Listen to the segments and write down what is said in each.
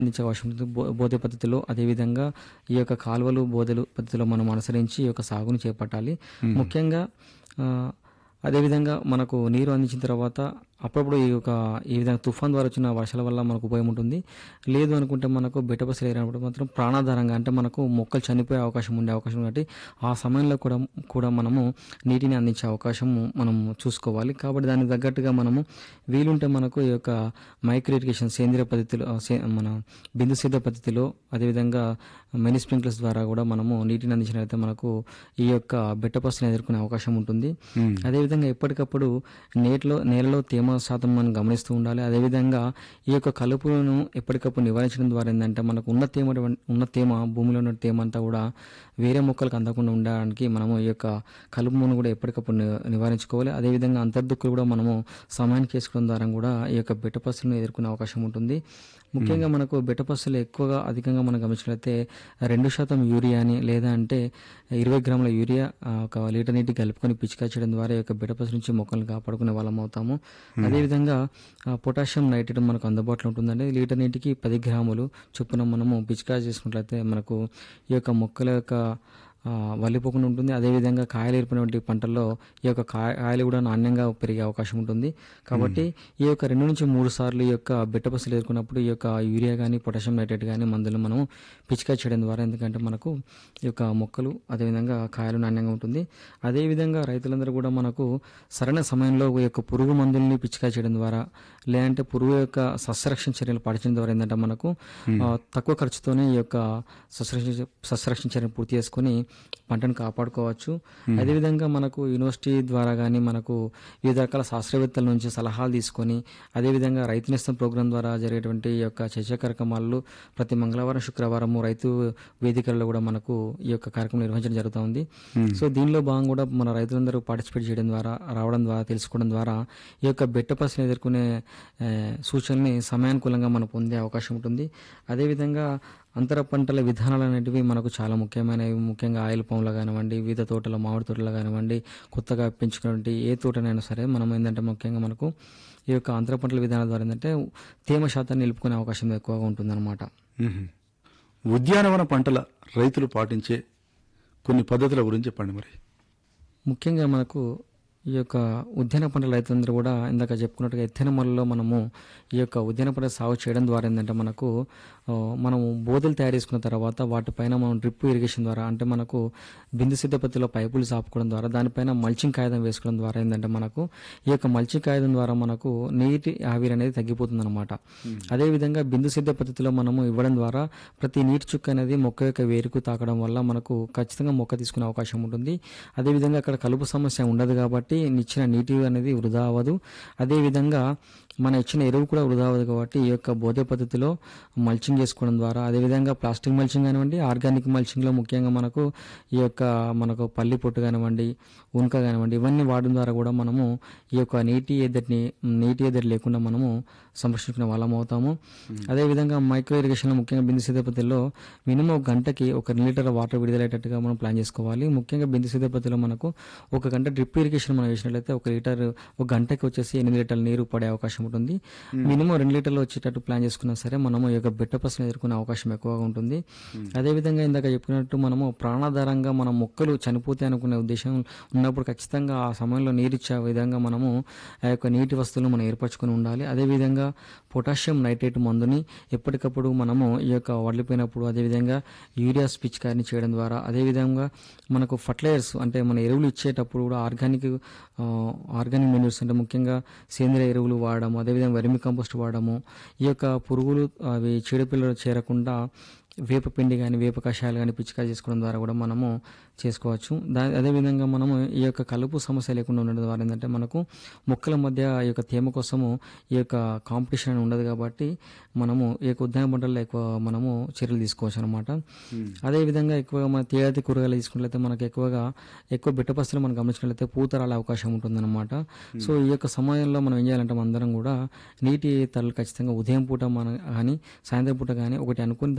అందించే అవకాశం ఉంటుంది బో బోధే పద్ధతిలో అదేవిధంగా ఈ యొక్క కాలువలు బోధెలు పద్ధతిలో మనం అనుసరించి ఈ యొక్క సాగుని చేపట్టాలి ముఖ్యంగా ఆ, అదేవిధంగా మనకు నీరు అందించిన తర్వాత అప్పుడప్పుడు ఈ యొక్క ఈ విధంగా తుఫాన్ ద్వారా వచ్చిన వర్షాల వల్ల మనకు ఉపయోగం ఉంటుంది లేదు అనుకుంటే మనకు బెట్టబస్సులు ఏరినప్పుడు మాత్రం ప్రాణాధారంగా అంటే మనకు మొక్కలు చనిపోయే అవకాశం ఉండే అవకాశం ఉంది కాబట్టి ఆ సమయంలో కూడా కూడా మనము నీటిని అందించే అవకాశం మనం చూసుకోవాలి కాబట్టి దానికి తగ్గట్టుగా మనము వీలుంటే మనకు ఈ యొక్క మైక్రో ఇరిగేషన్ సేంద్రియ పద్ధతిలో ఆ, సే- మన బిందు సేద పద్ధతిలో అదేవిధంగా మినీ స్ప్రింక్లర్స్ ద్వారా కూడా మనము నీటిని అందించినట్లయితే మనకు ఈ యొక్క బెట్టపస్సును ఎదుర్కొనే అవకాశం ఉంటుంది అదేవిధంగా ఎప్పటికప్పుడు నేటిలో నేలలో తేమ శాతం మనం గమనిస్తూ ఉండాలి అదేవిధంగా ఈ యొక్క కలుపులను ఎప్పటికప్పుడు నివారించడం ద్వారా ఏంటంటే మనకు ఉన్న తేమ ఉన్న తేమ భూమిలో ఉన్న తేమ అంతా కూడా వేరే మొక్కలకు అందకుండా ఉండడానికి మనము ఈ యొక్క కలుపును కూడా ఎప్పటికప్పుడు ని- నివారించుకోవాలి అదేవిధంగా అంతర్దుక్కులు కూడా మనము సమయానికి వేసుకోవడం ద్వారా కూడా ఈ యొక్క బెట్టపస్సులను ఎదుర్కొనే అవకాశం ఉంటుంది ముఖ్యంగా మనకు బెట్టపస్సులు ఎక్కువగా అధికంగా మనం గమనించినట్లయితే రెండు శాతం యూరియాని లేదా అంటే ఇరవై గ్రాముల యూరియా ఆ, ఒక లీటర్ నీటి కలుపుకొని పిచికా చేయడం ద్వారా ఈ యొక్క బెట్టపస్సు నుంచి మొక్కలను కాపాడుకునే వాళ్ళం అవుతాము అదేవిధంగా ఆ, పొటాషియం నైట్రేట్ మనకు అందుబాటులో ఉంటుందండి లీటర్ నీటికి పది గ్రాములు చొప్పున మనము పిచికా చేసుకున్నట్లయితే మనకు ఈ యొక్క మొక్కల యొక్క ఆ, వల్లిపోకుండా ఉంటుంది అదేవిధంగా కాయలు ఏర్పడినటువంటి పంటల్లో ఈ యొక్క కాయ కాయలు కూడా నాణ్యంగా పెరిగే అవకాశం ఉంటుంది కాబట్టి ఈ యొక్క రెండు నుంచి మూడు సార్లు ఈ యొక్క బెట్టపసలు ఎదుర్కొన్నప్పుడు ఈ యొక్క యూరియా కానీ పొటాషియం నైట్రేట్ కానీ మందులు మనం పిచికా చేయడం ద్వారా ఎందుకంటే మనకు ఈ యొక్క మొక్కలు అదేవిధంగా కాయలు నాణ్యంగా ఉంటుంది అదేవిధంగా రైతులందరూ కూడా మనకు సరైన సమయంలో ఈ యొక్క పురుగు మందుల్ని పిచికా చేయడం ద్వారా లేదంటే పురుగు యొక్క సస్యరక్షణ చర్యలు పాటించడం ద్వారా ఏంటంటే మనకు ఆ, తక్కువ ఖర్చుతోనే ఈ యొక్క సస్యరక్షణ సస్యరక్షణ చర్యలు పూర్తి చేసుకొని పంటను కాపాడుకోవచ్చు అదేవిధంగా మనకు యూనివర్సిటీ ద్వారా కానీ మనకు వివిధ రకాల శాస్త్రవేత్తల నుంచి సలహాలు తీసుకొని అదేవిధంగా రైతు నేస్తం ప్రోగ్రాం ద్వారా జరిగేటువంటి ఈ యొక్క చర్చా కార్యక్రమాలు ప్రతి మంగళవారం శుక్రవారం రైతు వేదికల్లో కూడా మనకు ఈ యొక్క కార్యక్రమం నిర్వహించడం జరుగుతూ ఉంది సో దీనిలో భాగంగా కూడా మన రైతులందరూ పార్టిసిపేట్ చేయడం ద్వారా రావడం ద్వారా తెలుసుకోవడం ద్వారా ఈ యొక్క బెట్ట పసులను ఎదుర్కొనే ఆ, సూచనల్ని సమయానుకూలంగా మనం పొందే అవకాశం ఉంటుంది అదేవిధంగా అంతర పంటల విధానాలు అనేటివి మనకు చాలా ముఖ్యమైనవి ముఖ్యంగా ఆయిల్ పాములు కానివ్వండి వివిధ తోటల మామిడి తోటలు కానివ్వండి కొత్తగా పెంచుకున్నటువంటి ఏ తోటనైనా సరే మనం ఏంటంటే ముఖ్యంగా మనకు ఈ యొక్క అంతర పంటల విధానాల ద్వారా ఏంటంటే తేమ శాతాన్ని నిలుపుకునే అవకాశం ఎక్కువగా ఉంటుందన్నమాట మ్మ్. ఉద్యానవన పంటల రైతులు పాటించే కొన్ని పద్ధతుల గురించి చెప్పండి మరి ముఖ్యంగా మనకు ఈ యొక్క ఉద్యాన పంటల రైతులందరూ కూడా ఇందాక చెప్పుకున్నట్టుగా ఎత్తైన మొలలో మనము ఈ యొక్క ఉద్యాన పంట సాగు చేయడం ద్వారా ఏంటంటే మనకు ఆ, మనము బోధలు తయారు చేసుకున్న తర్వాత వాటిపైన మనం డ్రిప్ ఇరిగేషన్ ద్వారా అంటే మనకు బిందు సిద్ధ పద్ధతిలో పైపులు సాపుకోవడం ద్వారా దానిపైన మల్చింగ్ కాగితం వేసుకోవడం ద్వారా ఏంటంటే మనకు ఈ యొక్క మల్చింగ్ కాగితం ద్వారా మనకు నీటి ఆవిరి అనేది తగ్గిపోతుంది అనమాట అదేవిధంగా బిందు సిద్ధ పద్ధతిలో మనము ఇవ్వడం ద్వారా ప్రతి నీటి చుక్క అనేది మొక్క యొక్క వేరుకు తాకడం వల్ల మనకు ఖచ్చితంగా మొక్క తీసుకునే అవకాశం ఉంటుంది అదేవిధంగా అక్కడ కలుపు సమస్య ఉండదు కాబట్టి ఇచ్చిన నీటి అనేది వృధా అవ్వదు అదేవిధంగా మన ఇచ్చిన ఎరువు కూడా వృధా అవ్వదు కాబట్టి ఈ యొక్క బోధే పద్ధతిలో మల్చింగ్ చేసుకోవడం ద్వారా అదేవిధంగా ప్లాస్టిక్ మల్చింగ్ కానివ్వండి ఆర్గానిక్ మల్చింగ్లో ముఖ్యంగా మనకు ఈ యొక్క మనకు పల్లి పొట్టు కానివ్వండి ఉనక కానివ్వండి ఇవన్నీ వాడడం ద్వారా కూడా మనము ఈ యొక్క నీటి ఎద్దటిని నీటి ఎద్దడి లేకుండా మనము సంరక్షించుకునే వాళ్ళం అవుతాము అదేవిధంగా మైక్రో ఇరిగేషన్లో ముఖ్యంగా బిందు సిద్ధ పద్ధతిలో మినిమం ఒక గంటకి ఒక రెండు లీటర్ వాటర్ విడుదలయ్యేటట్టుగా మనం ప్లాన్ చేసుకోవాలి ముఖ్యంగా బిందు సిద్ధ పద్ధతిలో మనకు ఒక గంట డ్రిప్ ఇరిగేషన్ మనం వేసినట్లయితే ఒక లీటర్ ఒక గంటకి వచ్చేసి ఎనిమిది లీటర్ల నీరు పడే అవకాశం ఉంటుంది మినిమం రెండు లీటర్లు వచ్చేటట్టు ప్లాన్ చేసుకున్నా సరే మనము ఈ యొక్క బిడ్డ పసులు ఎదుర్కొనే అవకాశం ఎక్కువగా ఉంటుంది అదేవిధంగా ఇందాక చెప్పినట్టు మనము ప్రాణాధారంగా మన మొక్కలు చనిపోతాయి అనుకునే ఉద్దేశం ఉన్నప్పుడు ఖచ్చితంగా ఆ సమయంలో నీరిచ్చే విధంగా మనము ఆ యొక్క నీటి వస్తువులను మనం ఏర్పరచుకొని ఉండాలి అదేవిధంగా పొటాషియం నైట్రేట్ మందుని ఎప్పటికప్పుడు మనము ఈ యొక్క వడ్లిపోయినప్పుడు అదేవిధంగా యూరియా పిచికారిని చేయడం ద్వారా అదేవిధంగా మనకు ఫర్టిలైజర్స్ అంటే మన ఎరువులు ఇచ్చేటప్పుడు కూడా ఆర్గానిక్ ఆ, ఆర్గానిక్ మెన్యూర్స్ అంటే ముఖ్యంగా సేంద్రియ ఎరువులు వాడడం అదేవిధంగా వెర్మి కంపోస్ట్ వాడడము ఈ యొక్క పురుగులు అవి చీడపిల్లలు చేరకుండా వేప పిండి కానీ వేప కషాయాలు కానీ పిచికారి చేసుకోవడం ద్వారా కూడా మనము చేసుకోవచ్చు దా అదేవిధంగా మనము ఈ యొక్క కలుపు సమస్య లేకుండా ఉండడం ద్వారా ఏంటంటే మనకు మొక్కల మధ్య ఈ యొక్క తేమ కోసము ఈ యొక్క కాంపిటీషన్ అని ఉండదు కాబట్టి మనము ఈ యొక్క ఉద్యాన పంటల్లో ఎక్కువ మనము చర్యలు తీసుకోవచ్చు అనమాట అదేవిధంగా ఎక్కువగా మన తేయాతి కూరగాయలు తీసుకున్నట్లయితే మనకు ఎక్కువగా ఎక్కువ బిట్టపస్తులు మనం గమనించినట్లయితే పూత రాలే అవకాశం ఉంటుందన్నమాట సో ఈ యొక్క సమయంలో మనం ఏం చేయాలంటే అందరం కూడా నీటి తరలు ఖచ్చితంగా ఉదయం పూట మన కానీ సాయంత్రం పూట కానీ ఒకటి అనుకుని దాని ద్వారానే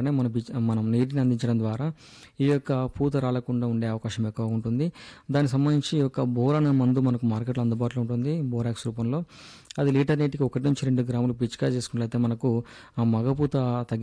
ద్వారానే మనం పిచ్- మనం నీటిని అందించడం ద్వారా ఈ యొక్క పూత రాలకుండా ఉండే అవకాశం ఎక్కువ ఉంటుంది దానికి సంబంధించి ఈ యొక్క బోర్ అనే మందు మనకు మార్కెట్లో అందుబాటులో ఉంటుంది బోరాక్స్ రూపంలో అది లీటర్ నీటికి ఒకటి నుంచి రెండు గ్రాములు పిచికా చేసుకున్నట్లయితే మనకు ఆ మగపూత తగ్గి